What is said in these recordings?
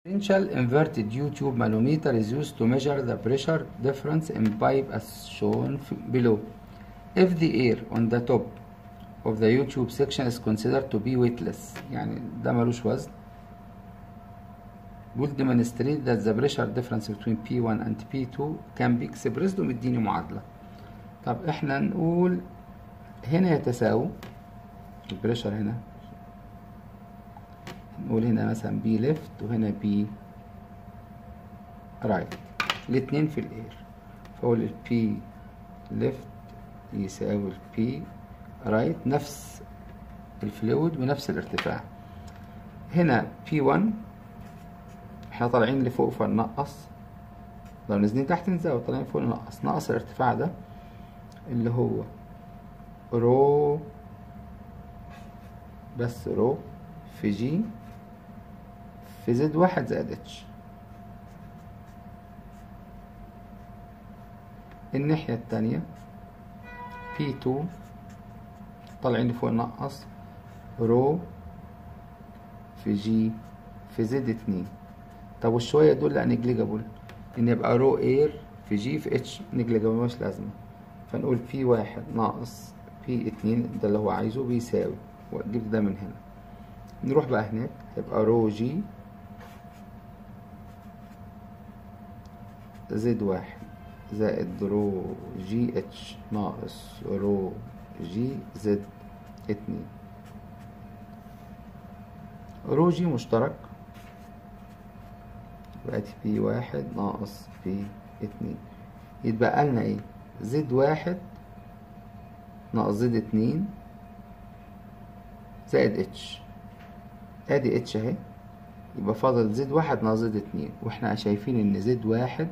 Potential inverted U-tube manometer is used to measure the pressure difference in pipe as shown f- below. If the air on the top of the U-tube section is considered to be weightless يعني ده ملوش وزن will demonstrate that the pressure difference between P1 and P2 can be expressed ومديني معادلة طب احنا نقول هنا يتساووا البريشر هنا نقول هنا مثلا بي ليفت وهنا بي رايت الاتنين في الاير فاقول البي ليفت يساوي البي رايت نفس الفلويد ونفس الارتفاع هنا بي 1 احنا طالعين لفوق فننقص لو نازلين تحت نزود طالعين فوق ننقص نقص الارتفاع ده اللي هو رو بس رو في جي في زد واحد زائد اتش الناحية التانية بي تو طالعين لفوق نقص رو في جي في زد اتنين طب والشوية دول لا نجليجابل ان يبقى رو اير في جي في اتش نجليجابل مش لازمة فنقول بي واحد ناقص بي اتنين ده اللي هو عايزه بيساوي واجيب ده من هنا نروح بقى هناك هيبقى رو جي زد واحد زائد رو جي اتش ناقص رو جي زد اتنين رو جي مشترك بقت بي واحد ناقص بي اتنين يتبقى لنا ايه زد واحد ناقص زد اتنين زائد اتش ادي اتش اهي يبقى فاضل زد واحد ناقص زد اتنين واحنا شايفين ان زد واحد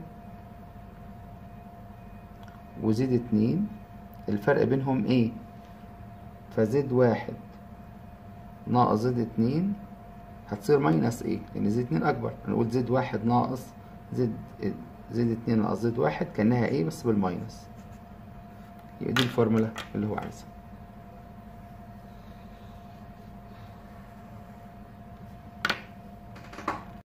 وزد اتنين الفرق بينهم ايه فزد واحد ناقص زد اتنين هتصير ماينس ايه لان زد اتنين اكبر هنقول زد واحد ناقص زد زد اتنين ناقص زد واحد كانها ايه بس بالماينس يبقى دي الفورمولا اللي هو عايزها